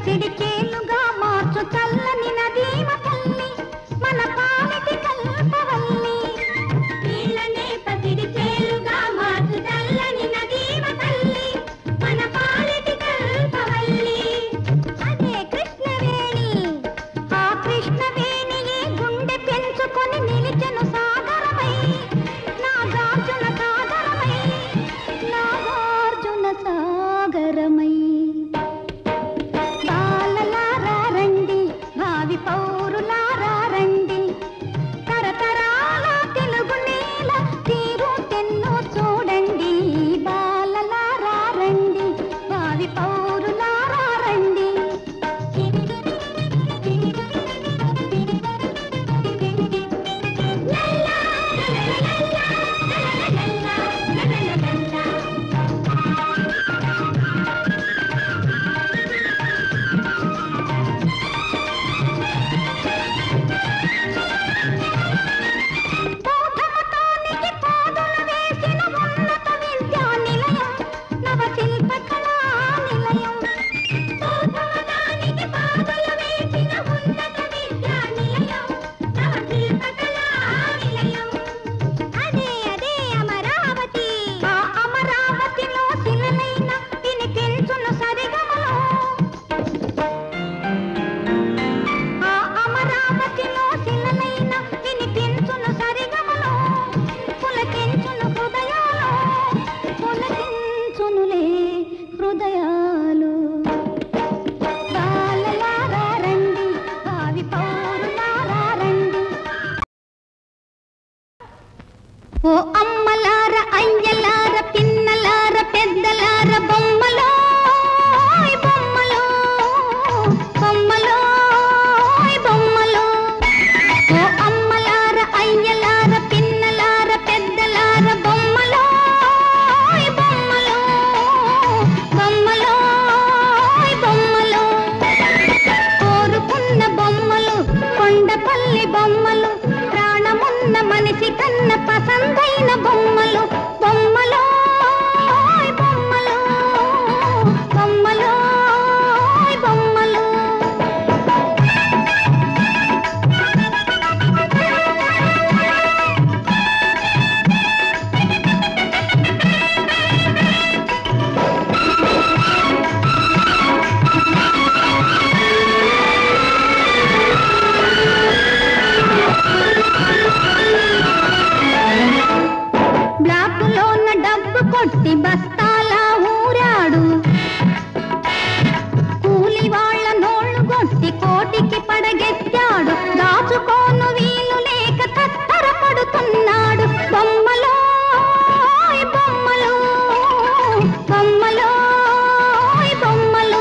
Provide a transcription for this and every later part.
పసిడి చేలుగా మార్చు చల్లని నదీమ తల్లి మన పాలిటి కల్పవల్లి నీళ్ళనే పసిడి చేలుగా మార్చు చల్లని నదీమ తల్లి మన పాలిటి కల్పవల్లి అదే కృష్ణవేణి ఆ కృష్ణవేణియే గుండె పెంచుకొని నిలిచెను సాగరమై నాగార్జున సాగరమై నాగార్జున సాగరమై బాలలారా రండి భావి పౌరులారా రండి తరతరాల తెలుగు నేల తీరు తెన్ను చూడండి బాలలారా రండి భావి పౌరులారా రండి బౌద్ధమతానికి పాదులు వేసిన ఉన్నత విద్యా నిలయం నవ శిల్ప కళా నిలయం బౌద్ధమతానికి పాదులు వేసిన ఉన్నత విద్యా నిలయం నవ శిల్ప కళా నిలయం అదే అదే అమరావతి ఆ అమరావతిలో శిలలైన వినిపించును సరిగమలో ఆ అమరావతిలో శిలలైన వినిపించును సరిగమలో పులకించును హృదయాలు పులకించునులే హృదయాలు బాలలారా రండి భావి పౌరులారా రండి ఓ అమ్మలార అయ్యలార పిన్నలార పెద్దలార బొమ్మలో బొమ్మలో బొమ్మలో బొమ్మలో ఓ అమ్మలార అయ్యలార పిన్నలార పెద్దలార బొమ్మలో బొమ్మలో బొమ్మలో బొమ్మలో కోరుకున్న బొమ్మలు కొండపల్లి బొమ్మలు ప్రాణమున్న మనిషి కన్న పసందైన బొమ్మలు బొమ్మలో బొమ్మలు బొమ్మలో బొమ్మలు బ్లాకులోన డబ్బు కొట్టి బస్తాల ఊరాడు కూలి వాళ్ళ నోళ్ళు కొట్టి కోటికి పడగెత్తాడు దాచుకోను వీలు లేక తత్తర పడుతున్నాడు బొమ్మలో బొమ్మలో బొమ్మలో బొమ్మలో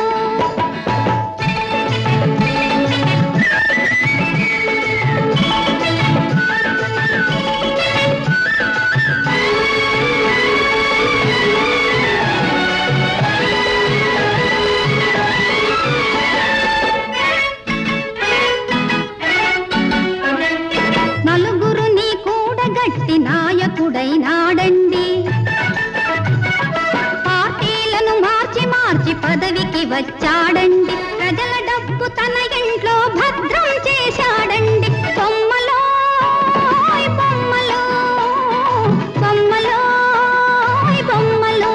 నలుగురుని కూడగట్టి నాయకుడైనాడండి పార్టీలను మార్చి మార్చి పదవికి వచ్చాడండి ప్రజల డబ్బు తన ఇంట్లో భద్రం చేశాడండి బొమ్మలో బొమ్మలో బొమ్మలో బొమ్మలో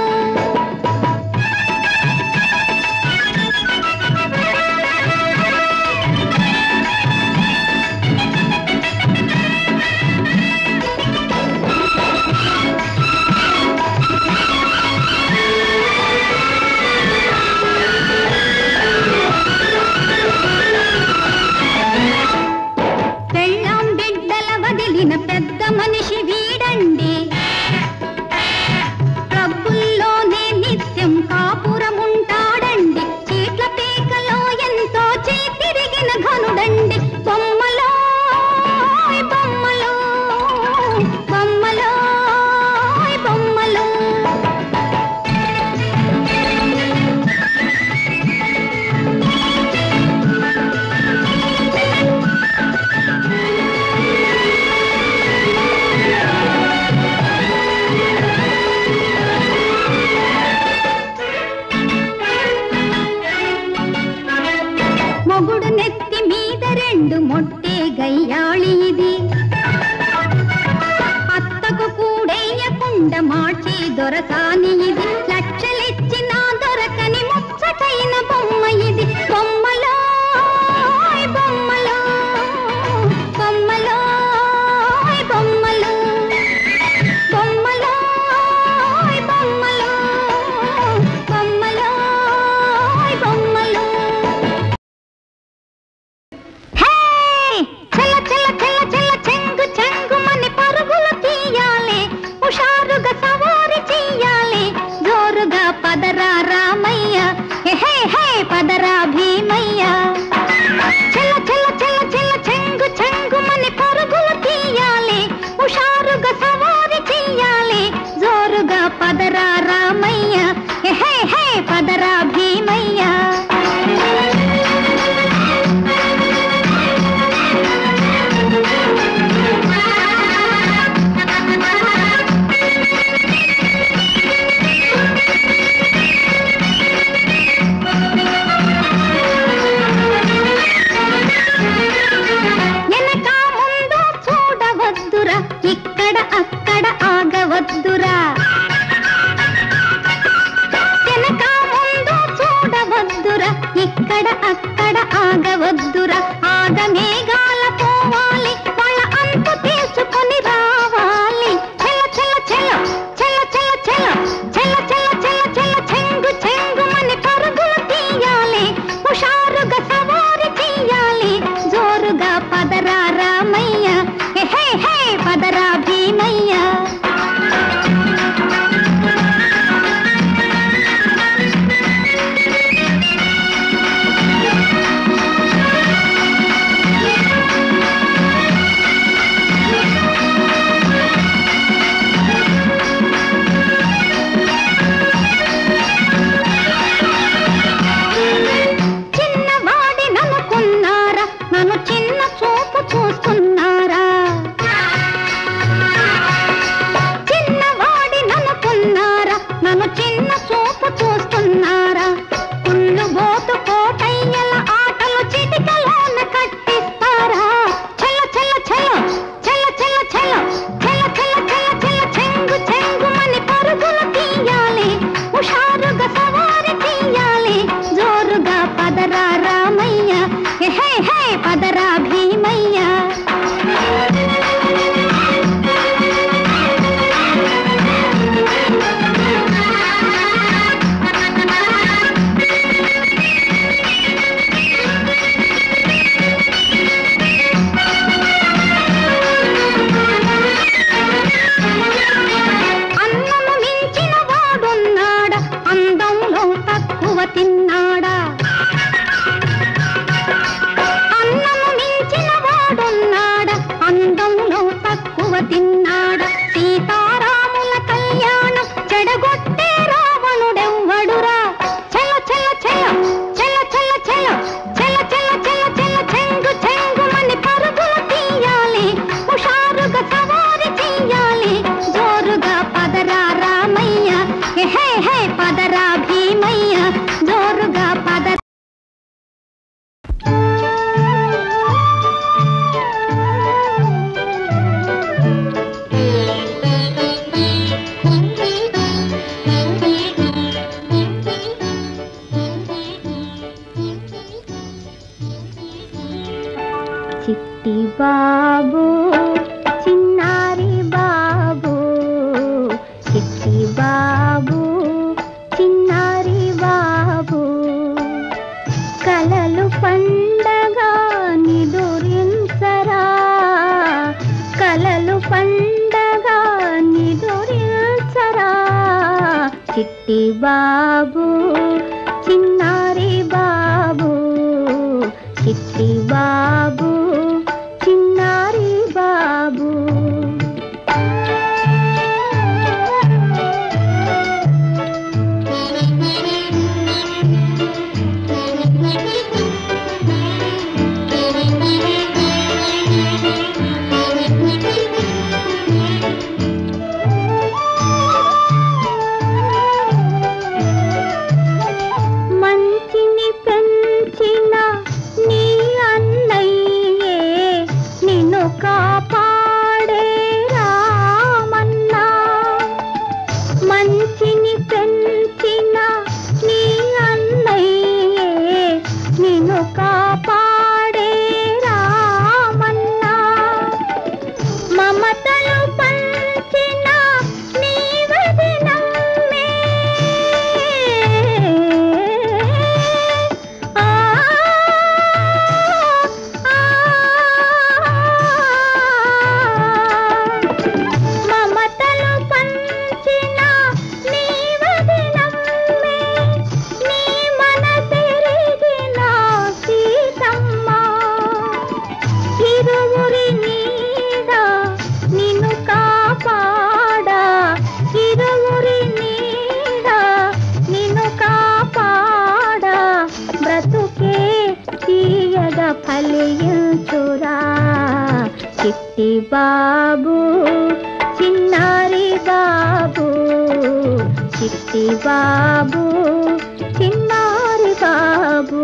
మొట్టే గయ్యాళి ఇది అత్తకు కూడేయకుండ మార్చి దొరసాని ఇది లక్షలిచ్చిన దొరకని ముచ్చటైన బొమ్మ ఇది బొమ్మలో బొమ్మలో బొమ్మలో బొమ్మలో బొమ్మలో బొమ్మలో బొమ్మలో బొమ్మలో హే! చెల్ల చెల్ల చెల్ల చెల్ల చెంగు చెంగుమని పరుగులు తీయాలి హుషారుగా సవారి చెయ్యాలి జోరుగా పదరా రామయ్య హే హే హే పదరా భీమయ్య చెల్ల చెల్ల చెల్ల చెల్ల చెంగు చెంగుమని పరుగులు తీయాలి హుషారుగా సవారి చెయ్యాలి జోరుగా పదరా రామయ్య హే హే హే పదరా భీమయ్య వెనక ముందు చూడవద్దురా ఇక్కడ అక్కడ ఆగవద్దురా వెనక ముందు చూడవద్దురా ఇక్కడ అక్కడ ఆగవద్దురా ఆగమేఘాల పోవాలి వాళ్ళ అంతు తీర్చుకొని రావాలి చెల్ల చెల్ల చెల్ల చెల్ల చెల్ల చెల్ల చెల్ల చెల్ల చెల్ల చెల్ల చెంగు చెంగుమని పరుగులు తీయాలి హుషారుగా సవారి చెయ్యాలి జోరుగా పదరా రామయ్య హే హే హే పదరా భీమయ్య చిన్నవాడి ననుకున్నారా నన్ను చిన్న చూపు చూస్తున్నారా చిన్నవాడి ననుకున్నారా నన్ను చిన్న చూపు చూస్తున్నారా కుళ్ళు బోతు కోటయ్యల ఆటలు చిటికలోన కట్టిస్తారా చెల్ల చెల్ల చెల్ల చెల్ల చెల్ల చెల్ల చెల్ల చెల్ల చెల్ల చెల్ల చెంగు చెంగుమని పరుగులు తీయాలి హుషారుగా సవారి తీయాలి జోరుగా పదరా రామయ్య హే హే పదరా భీమయ్య అన్నము మించిన వాడున్నాడా అందంలో తక్కువ తిన్నాడా అన్నము మించిన వాడున్నాడా అందంలో తక్కువ తిన్నాడా సీతారాముల కళ్యాణం చెడగొట్టే రావణుడెవ్వడురా చెల్ల చెల్ల చెల్ల చెల్ల చెల్ల చెల్ల చెల్ల చెల్ల చెల్ల చెల్ల చెంగు చెంగుమని పరుగులు తీయాలి హుషారుగా సవారి చెయ్యాలి జోరుగా పదరా రామయ్య హే హే హే పదరా భీమయ్య జోరుగా పద చిట్టి బాబు చిన్నారి బాబు చిట్టి బాబు చిన్నారి బాబు కలలు పండగా నిదురించరా కలలు పండగా నిదురించరా చిట్టి బాబు చిన్నారి బాబు చిట్టి బాబు చిన్నారి బాబు కాపాడే రామన్నా మమతలు పంచిన నీవది నమ్మే ఆ, మమతలు పంచిన నీవది నమ్మే నీ మనసెరిగిన సీతమ్మ ఇరువురి నీడ నిన్ను కాపాడా ఇరువురి నీడ నిన్ను కాపాడా బ్రతుకే తీయగా ఫలించురా చిట్టి బాబు చిన్నారి బాబు చిట్టి బాబు చిన్నారి బాబు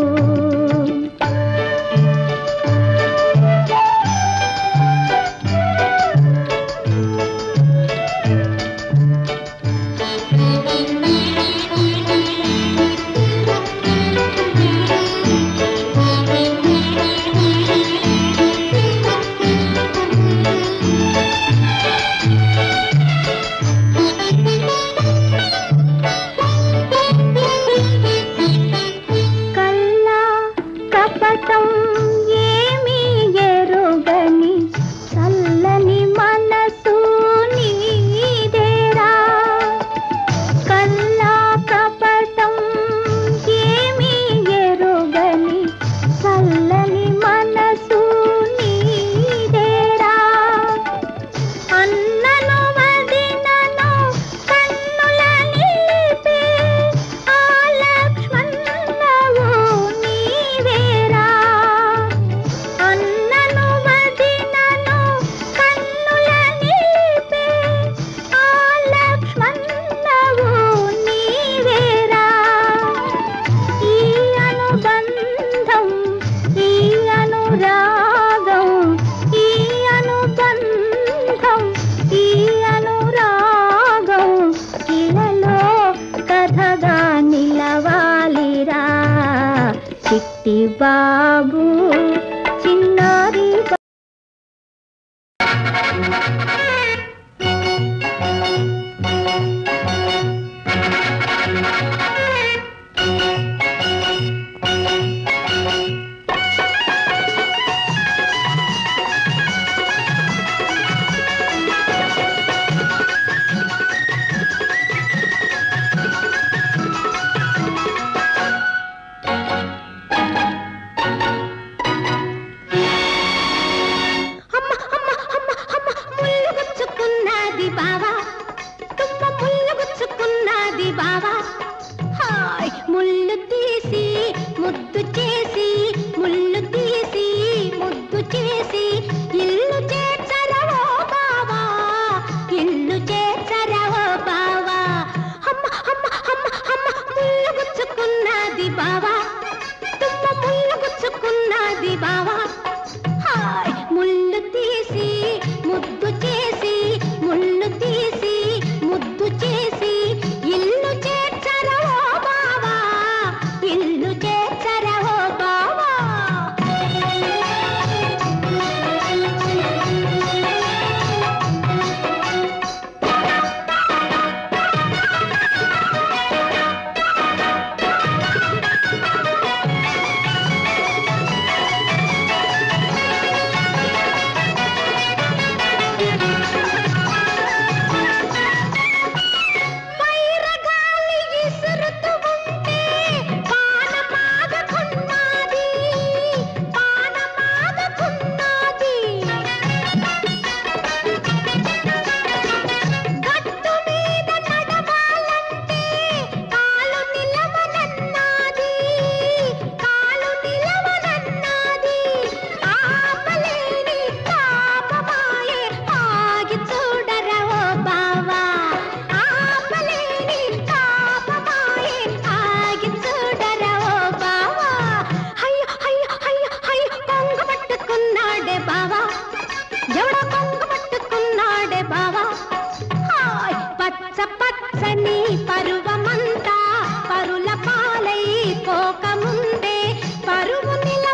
కల్లా కపటం ఏమీ ఎరుగని చల్లని మనసు నీదేరా కల్లా కపటం ఏమీ ఎరుగని చల్లని మనసు నీదేరా అన్నను వదినను కన్నుల నిలిపే ఆ లక్ష్మణవు నీవేరా అన్నను వదినను కన్నుల నిలిపే ఆ లక్ష్మణవు నీవేరా ఈ అనుబంధం ఈ అనురాగం ఈ అనుబంధం ఈ అనురాగం ఇలలో కథగా నిలవాలిరా చిట్టి బాబు చిన్నారి బా- అమ్మ అమ్మ అమ్మ అమ్మ ముళ్ళు గుచ్చుకున్నది బావా తుమ్మ ముళ్ళు గుచ్చుకున్నది బావా హాయ్ ముళ్ళు తీసి ముద్దు చేసి ముళ్ళు తీసి ముద్దు చేసి ఇల్లు చేర్చరవో బావా ఇల్లు చేర్చరవో బావా అమ్మ అమ్మ అమ్మ అమ్మ ముళ్ళు గుచ్చుకున్నది బావా తుమ్మ ముళ్ళు గుచ్చుకున్నది బావా హాయ్ ముళ్ళు తీసి ముద్దు చేసి ముళ్ళు తీసి ముద్దు చేసి ఇల్లు చేర్చరవో బావా ఇల్లు చేర్చరవో బావా వైరగాలి ఇసురుతూ ఉంటే పానమాగకున్నది పానమాగకున్నది గట్టు మీద నడవాలంటే కాలు నిలవనన్నది కాలు నిలవనన్నది ఆపలేని తాపమాయే ఆగి చూడరవో బావా ఆపలేని తాపమాయే ఆగి చూడరవో బావా అయ్యో అయ్యో అయ్యో అయ్యో కొంగ పట్టుకున్నాడే బావా ఎవడ కొంగ పట్టుకున్నాడే బావా హాయ్ పచ్చ పచ్చని పరువమంతా పరుల పాలై పోకముందే పరువు నిల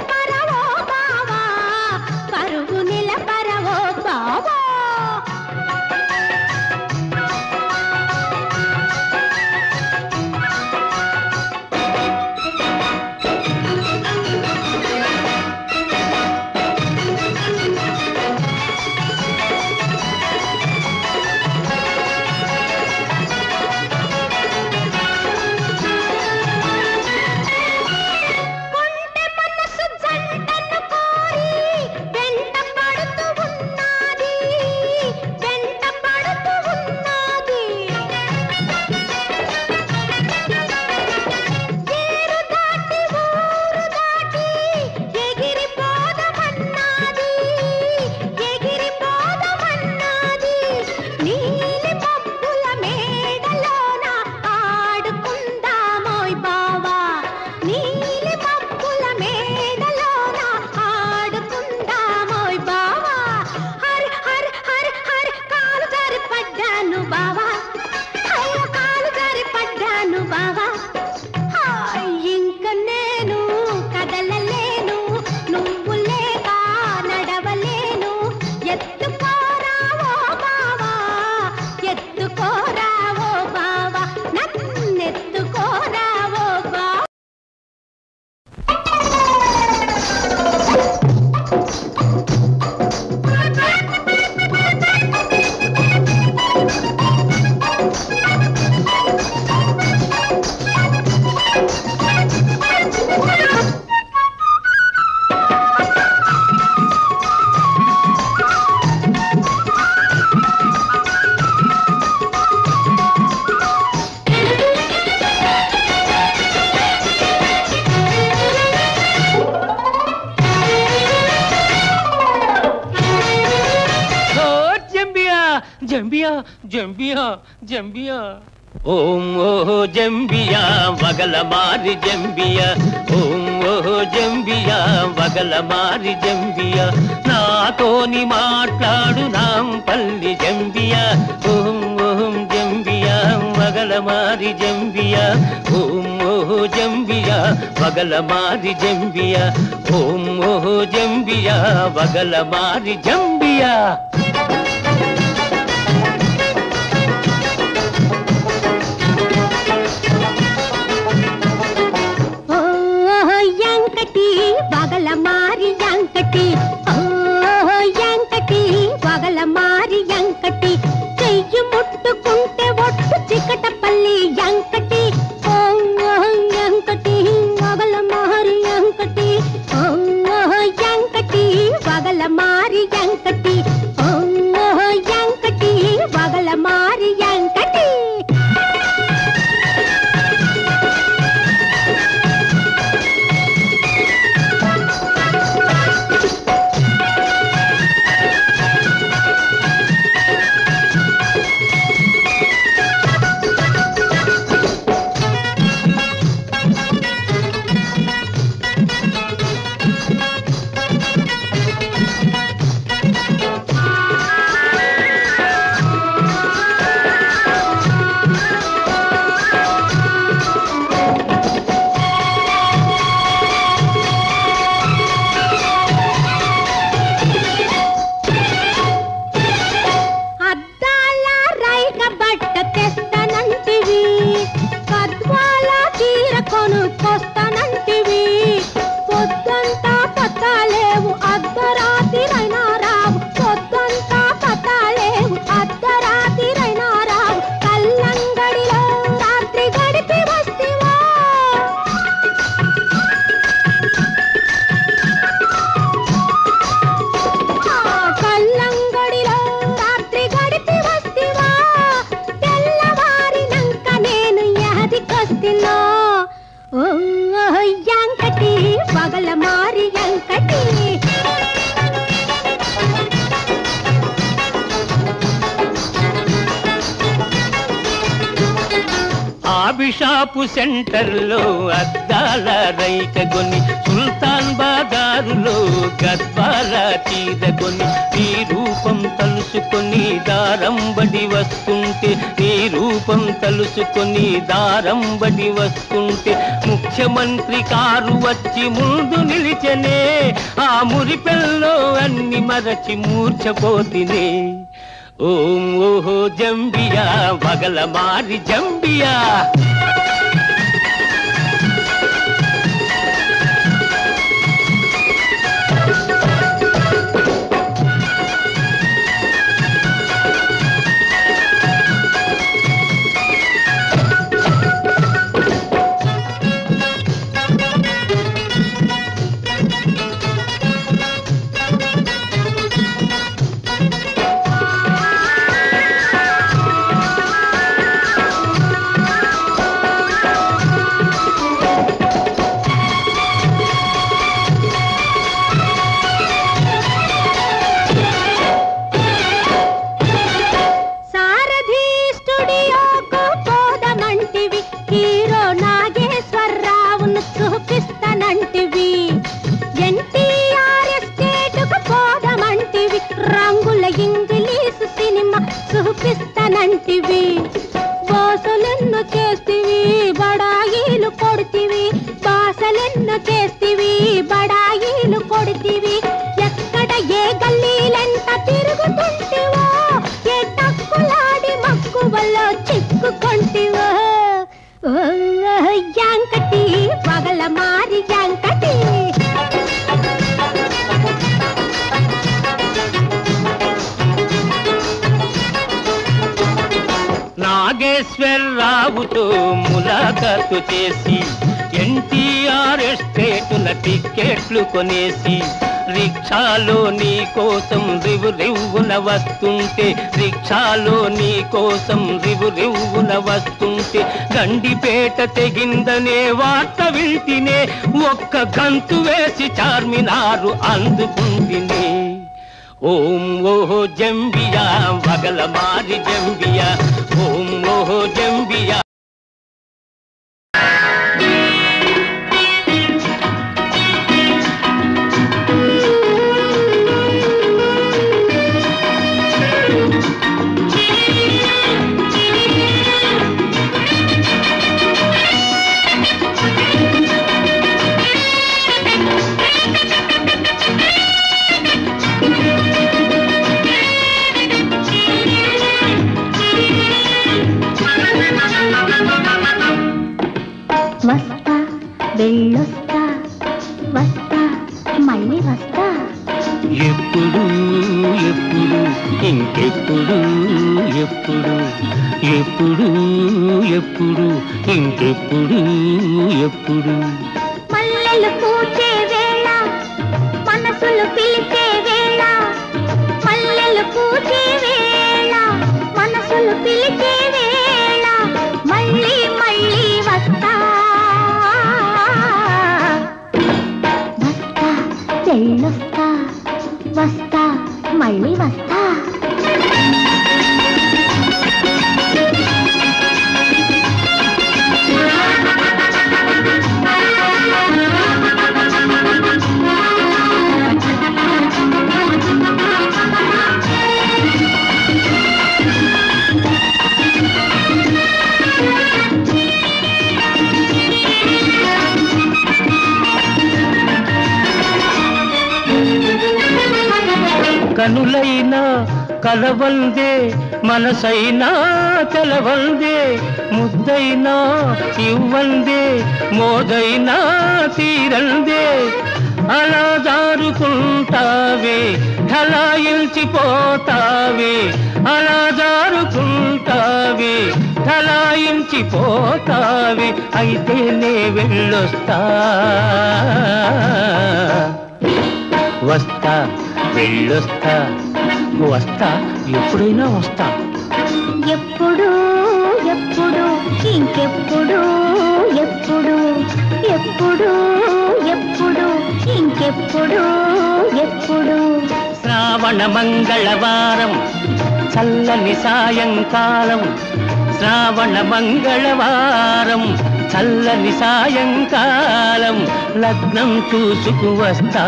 జంబియా జంబియా ఓం ఓహో జంబియా వగల మారి జంబియా ఓం ఓహో జంబియా వగల మారి జంబియా నాతోని మాట్లాడు నాంపల్లి జంబియా ఓం ఓం జంబియా వగల మారి జంబియా ఓం ఓహో జంబియా వగల మారి జంబియా ఓం ఓహో జంబియా వగల మారి జంబియా ఓ యాంకటి వగల మారి యాంకటి ఓ యాంకటి వగల మారి యాంకటి చెయ్యి ముట్టుకుంటే ఒట్టు చికటపల్లి యాంకటి ఓ యాంకటి వగల మారి యాంకటి ఓ యాంకటి వగల మారి యాంకటి ఓ యాంకటి వగల మారి యాంకటి అద్దాల రైక బట్ట తెస్తానంటివి కద్వాల చీర కొనుక్కొస్తానంటివి పొద్దంతా పత్తాలేవు అర్ధరాత్రిరైనా రావు పొద్దంతా పత్తాలేవు అర్ధరాత్రిరైనా రావు కల్లంగడిలో రాత్రి గడిపి వస్తివా ఆ కల్లంగడిలో రాత్రి గడిపి వస్తివా తెల్లవారినంక నేను యాదికొస్తిలో ఓ యాంకటి పగల మారి యాంకటి ఆబిషాపు సెంటర్లో అద్దాల రైక కొని సుల్తాన్ బాదారులో గద్వాల చీర కొని నీ రూపం తలుసుకొని దారంబడి వస్తుంటే నీ రూపం తలుసుకొని దారంబడి వస్తుంటే ముఖ్యమంత్రి కారు వచ్చి ముందు నిలిచనే ఆ మురిపెల్లో అన్ని మరచి మూర్ఛపోతినే ఓం ఓహో జంబియా వగల మారి జంబియా సారథి స్టూడియోకు పోదమంటివి హీరో నాగేశ్వరరావును చూపిస్తానంటివి ఎన్టీఆర్ ఎస్టేటుకు పోదమంటివి రంగుల ఇంగ్లీషు సినిమా చూపిస్తానంటివి బాసలెన్ను చేస్తివి బడాయిలు కొడుతివి బాసలెన్ను చేస్తివి బడాయిలు కొడుతివి ఎక్కడ ఏ గల్లీలెంత తిరుగుతుంటివో ఏ టక్కులాడి మక్కువలో చిక్కుకొంటివో ఓ, యాంకటి పగల మారి యాంకటి నాగేశ్వరరావుతో ములాఖాతు చేసి ఎన్టీఆర్ ఎస్టేటుల టిక్కెట్లు కొనేసి రిక్షాలో నీ కోసం రివు రివ్వున వస్తుంటే రిక్షాలో నీ కోసం రివు రివ్వున వస్తుంటే గండిపేట తెగిందనే వార్త వింటినే ఒక్క గంతు వేసి చార్మినారు అందుకుంటినే ఓం ఓహో జంబియా వగల మారి జంబియా ఓం ఓహో జంబియా వస్తా వెళ్ళొస్తా వస్తా మళ్ళీ వస్తా ఎప్పుడు ఎప్పుడు ఇంకెప్పుడు ఎప్పుడు ఎప్పుడు ఎప్పుడు ఇంకెప్పుడు ఎప్పుడు మల్లెలు పూచే వేళ మనసులు పిలిచే వేళ మల్లెలు పూచే వేళ మనసులు పిలిచే వేళ మళ్ళీ మళ్ళీ వస్తా వస్తా వెళ్ళొస్తా వస్తా మళ్ళీ వస్తా కనులైనా కలవందే మనసైనా తెలవందే ముద్దైనా ఇవ్వందే మోదైనా తీరందే అలా జారుకుంటావే ఠలాయించిపోతావే అలా జారుకుంటావే ఠలాయించిపోతావే అయితే నే వెళ్ళొస్తా వస్తా వెళ్ళొస్తా వస్తా ఎప్పుడైనా వస్తా ఎప్పుడు ఎప్పుడు ఇంకెప్పుడు ఎప్పుడు ఎప్పుడు ఎప్పుడు ఇంకెప్పుడు ఎప్పుడు శ్రావణ మంగళవారం చల్లని సాయంకాలం శ్రావణ మంగళవారం చల్లని సాయంకాలం లగ్నం చూసుకు వస్తా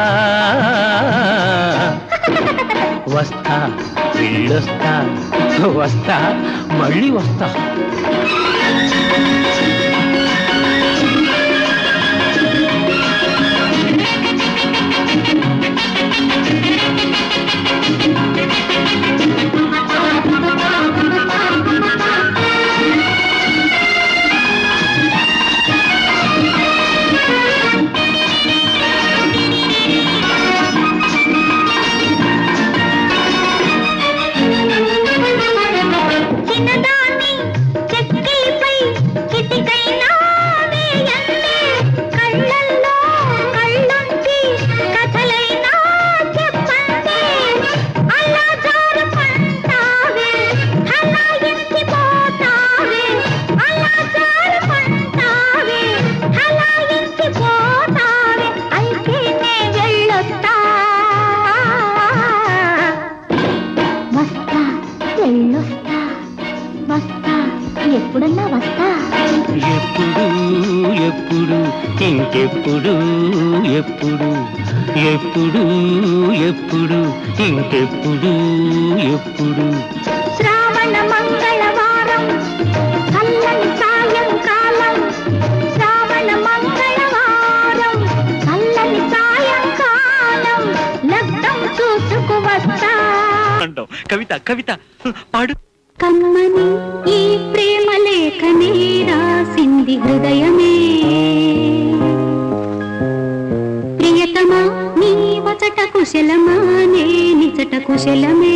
వస్తా వెళ్ళొస్తా వస్తా మళ్ళీ వస్తా చిన్నదాన్ని చెక్కిలిపై చిటికైనా వేయండి కళ్ళల్లో కళ్ళొంచి కథలైనా చెప్పండి అలా జారుకుంటావే అలా ఎంచిపోతావే అలా జారుకుంటావే అలా ఎంచిపోతావే అయితే నే వెళ్ళొస్తా వస్తా వెళ్ళొస్తా వస్తా ఎప్పుడన్నా వస్తా ఎప్పుడు ఎప్పుడు ఇంకెప్పుడు ఎప్పుడు ఎప్పుడు ఎప్పుడు ఇంకెప్పుడు ఎప్పుడు శ్రావణ మంగళవారం చల్లని సాయంకాలం శ్రావణ మంగళవారం చల్లని సాయంకాలం లగ్నం చూసుకు వస్తా అంటావు కవిత కవిత పాడు కమ్మని ఈ ప్రేమ లేఖనే రాసింది హృదయమే ప్రియతమా నీ వచట కుశలమా నే నిచట కుశలమే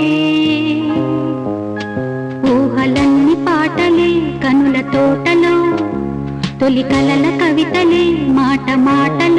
ఊహలన్ని పాటలే కనుల తోటలో తొలి కలల కవితలే మాట మాటలో